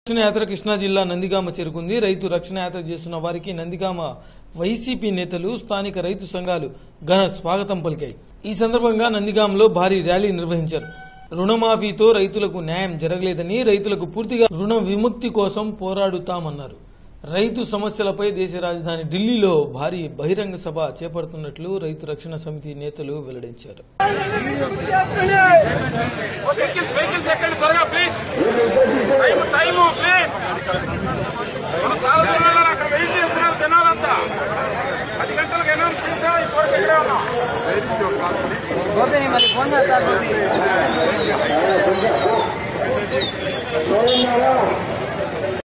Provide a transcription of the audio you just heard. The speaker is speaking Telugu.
రక్షణ యాత్ర కృష్ణా జిల్లా నందిగామ చేరుకుంది రైతు రక్షణ యాత్ర చేస్తున్న వారికి నందిగామ వైసీపీ నేతలు స్థానిక రైతు సంఘాలు ఘన స్వాగతం పలికాయి ఈ సందర్భంగా నందిగాంలో భారీ ర్యాలీ నిర్వహించారు రుణమాఫీతో రైతులకు న్యాయం జరగలేదని రైతులకు పూర్తిగా రుణ విముక్తి కోసం పోరాడుతామన్నారు రైతు సమస్యలపై దేశ రాజధాని ఢిల్లీలో భారీ బహిరంగ సభ చేపడుతున్నట్లు రైతు రక్షణ సమితి నేతలు వెల్లడించారు వెహికల్స్ వెహికల్స్ ఎక్కండి త్వరగా ప్లీజ్ టైం టైము ప్లీజ్ మన సాధన అక్కడ వెయిట్ చేస్తున్నారు జనాలంతా పది గంటలకు అనౌన్స్ చేసా ఇప్పుడు ఇక్కడే ఉన్నాం గోపిని మళ్ళీ ఫోన్ చేస్తారు గోపి గోవిందారా